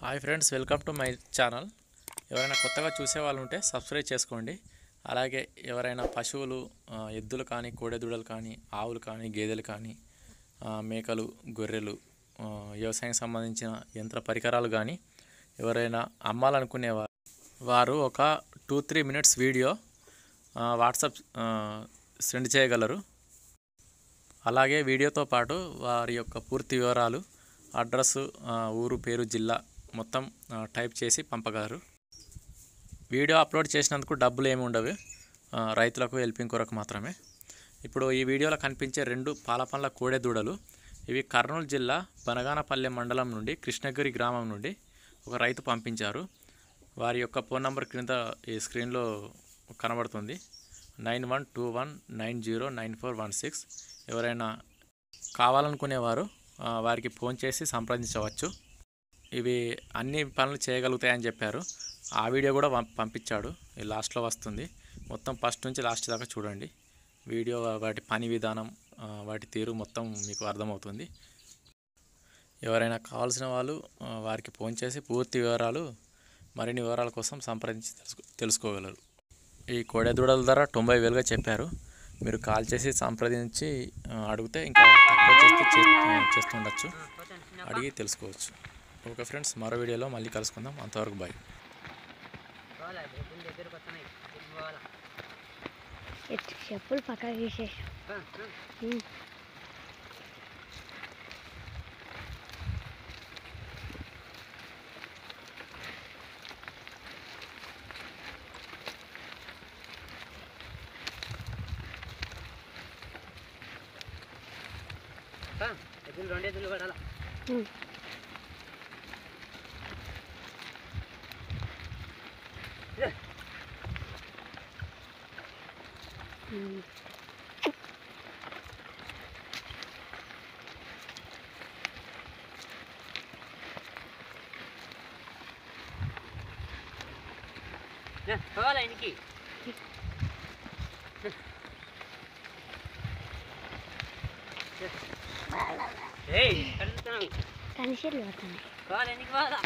Hi friends welcome to my channel ఎవరైనా కొత్తగా చూసే వాళ్ళు ఉంటే సబ్స్క్రైబ్ చేసుకోండి అలాగే ఎవరైనా పశువులు ఆ, ఎద్దులు కానీ కోడెదూడలు కానీ ఆవులు కానీ గేదెలు కానీ ఆ, మేకలు గొర్రెలు ఆ, వ్యవసాయం సంబంధించిన యంత్ర పరికరాలు కానీ ఎవరైనా అమ్మాలనుకునేవారు వారు ఒక టూ త్రీ మినిట్స్ వీడియో ఆ, వాట్సాప్ ఆ, సెండ్ చేయగలరు అలాగే వీడియోతో పాటు వారి యొక్క పూర్తి వివరాలు అడ్రస్ ఆ, ఊరు పేరు జిల్లా మొత్తం ఆ, టైప్ చేసి పంపగలరు వీడియో అప్లోడ్ చేసినందుకు డబ్బులు ఏమి ఉండవు ఆ, రైతులకు హెల్పింగ్ కొరకు మాత్రమే ఇప్పుడు ఈ వీడియోలో కనిపించే రెండు పాలపండ్ల కోడె దూడలు ఇవి కర్నూలు జిల్లా బనగానపల్లె మండలం నుండి కృష్ణగిరి గ్రామం నుండి ఒక రైతు పంపించారు వారి యొక్క ఫోన్ నంబర్ క్రింద ఈ స్క్రీన్లో కనబడుతుంది nine one two one nine zero nine four one six ఎవరైనా కావాలనుకునేవారు ఆ, వారికి ఫోన్ చేసి సంప్రదించవచ్చు ఇవి అన్ని పనులు చేయగలుగుతాయని చెప్పారు ఆ వీడియో కూడా పం- పంపించాడు ఈ లాస్ట్లో వస్తుంది మొత్తం ఫస్ట్ నుంచి లాస్ట్ దాకా చూడండి వీడియో వాటి పని విధానం ఆ, వాటి తీరు మొత్తం మీకు అర్థమవుతుంది ఎవరైనా కావాల్సిన వాళ్ళు ఆ, వారికి ఫోన్ చేసి పూర్తి వివరాలు మరిన్ని వివరాల కోసం సంప్రదించి తెలుసుకో తెలుసుకోగలరు ఈ కోడె దూడల ధర తొంభై వేలుగా చెప్పారు మీరు కాల్ చేసి సంప్రదించి ఆ, అడిగితే ఇంకా తక్కువ చేస్తే చే- చేస్తుండొచ్చు అడిగి తెలుసుకోవచ్చు ఓకే ఫ్రెండ్స్ మరో వీడియోలో మళ్ళీ కలుసుకుందాం అంతవరకు బాయ్ పోవాలా డబ్బులు దగ్గరకు వస్తున్నాయి ఇంటికి పోవాలా ఎత్తు చెప్పులు పక్కకి తీసేసి పా, పా. పా, ఎద్దులు రెండు ఎద్దులు పడాలా ఏ, పోవాలా ఇంటికి ఏయ్ కడుగుతున్నావు కనిషేలు పడుతుంది పోవాలా ఇంటికి పోవాలా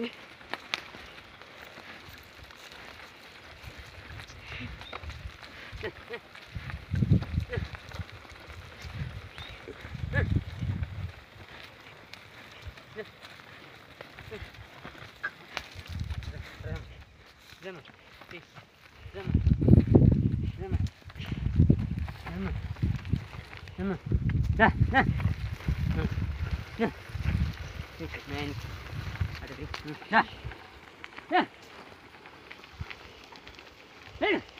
Zama. Zama. Zama. Zama. Zama. Da, da. Da. Tik, man. Ada tik. Da. Da. Da.